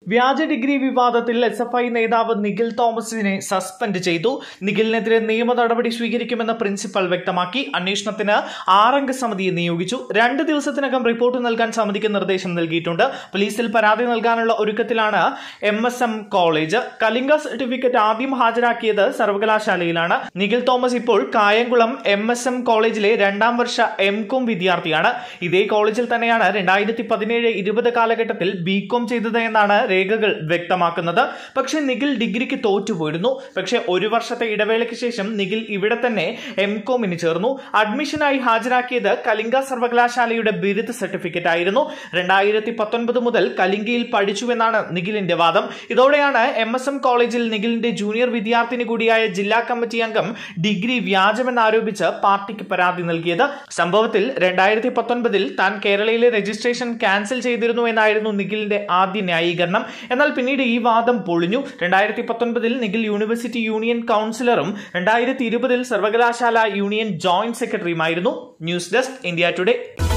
വ്യാജ ഡിഗ്രി വിവാദത്തിൽ S F I നേതാവ് നിഖിൽ തോമസിനെ സസ്പെൻഡ് ചെയ്തു നിഖിലിനെതിരെ നിയമ നടപടി സ്വീകരിക്കുമെന്ന് പ്രിൻസിപ്പൽ വ്യക്തമാക്കി അന്വേഷണത്തിന് ആറംഗ സമിതിയെ നിയോഗിച്ചു രണ്ട് ദിവസത്തിനകം റിപ്പോർട്ട് നൽകാൻ സമിതിക്ക് നിർദ്ദേശം നൽകിയിട്ടുണ്ട് പോലീസിൽ പരാതി നൽകാനുള്ള ഒരുക്കത്തിലാണ് M S M college Kalinga certificate ആദ്യം ഹാജരാക്കിയത് സർവകലാശാലയിലാണ് നിഖിൽ തോമസ് ഇപ്പോൾ കായംകുളം എം എസ് എം കോളേജിലെ രണ്ടാം വർഷ എം കോം വിദ്യാർത്ഥിയാണ് ഇതേ കോളേജിൽ തന്നെയാണ് രണ്ടായിരത്തി പതിനേഴ് ഇരുപത് കാലഘട്ടത്തിൽ ബി കോം ചെയ്തത് എന്നാണ് രേഖകൾ വ്യക്തമാക്കുന്നത് പക്ഷേ നിഖിൽ ഡിഗ്രിക്ക് തോറ്റുപോയിരുന്നു പക്ഷേ ഒരു വർഷത്തെ ഇടവേളയ്ക്ക് ശേഷം നിഖിൽ ഇവിടെ തന്നെ എം കോമിന് ചേർന്നു അഡ്മിഷനായി ഹാജരാക്കിയത് കലിംഗ സർവകലാശാലയുടെ ബിരുദ സർട്ടിഫിക്കറ്റ് ആയിരുന്നു രണ്ടായിരത്തി പത്തൊൻപത് മുതൽ കലിംഗയിൽ പഠിച്ചുവെന്നാണ് നിഖിലിന്റെ വാദം ഇതോടെയാണ് എം എസ് എം കോളേജിൽ നിഖിലിന്റെ ജൂനിയർ വിദ്യാർത്ഥിനി കൂടിയായ ജില്ലാ കമ്മിറ്റി അംഗം ഡിഗ്രി വ്യാജമെന്നാരോപിച്ച് പാർട്ടിക്ക് പരാതി നൽകിയത് സംഭവത്തിൽ രണ്ടായിരത്തി പത്തൊൻപതിൽ താൻ കേരളയിലെ രജിസ്ട്രേഷൻ ക്യാൻസൽ ചെയ്തിരുന്നു എന്നായിരുന്നു നിഖിലിന്റെ ആദ്യ ന്യായീകരണം എന്നാൽ പിന്നീട് ഈ വാദം പൊളിഞ്ഞു രണ്ടായിരത്തി പത്തൊൻപതിൽ നിഖിൽ യൂണിവേഴ്സിറ്റി യൂണിയൻ കൗൺസിലറും രണ്ടായിരത്തി ഇരുപതിൽ സർവകലാശാല യൂണിയൻ ജോയിന്റ് സെക്രട്ടറിയുമായിരുന്നു ന്യൂസ് ഡെസ്ക് ഇന്ത്യ ടുഡേ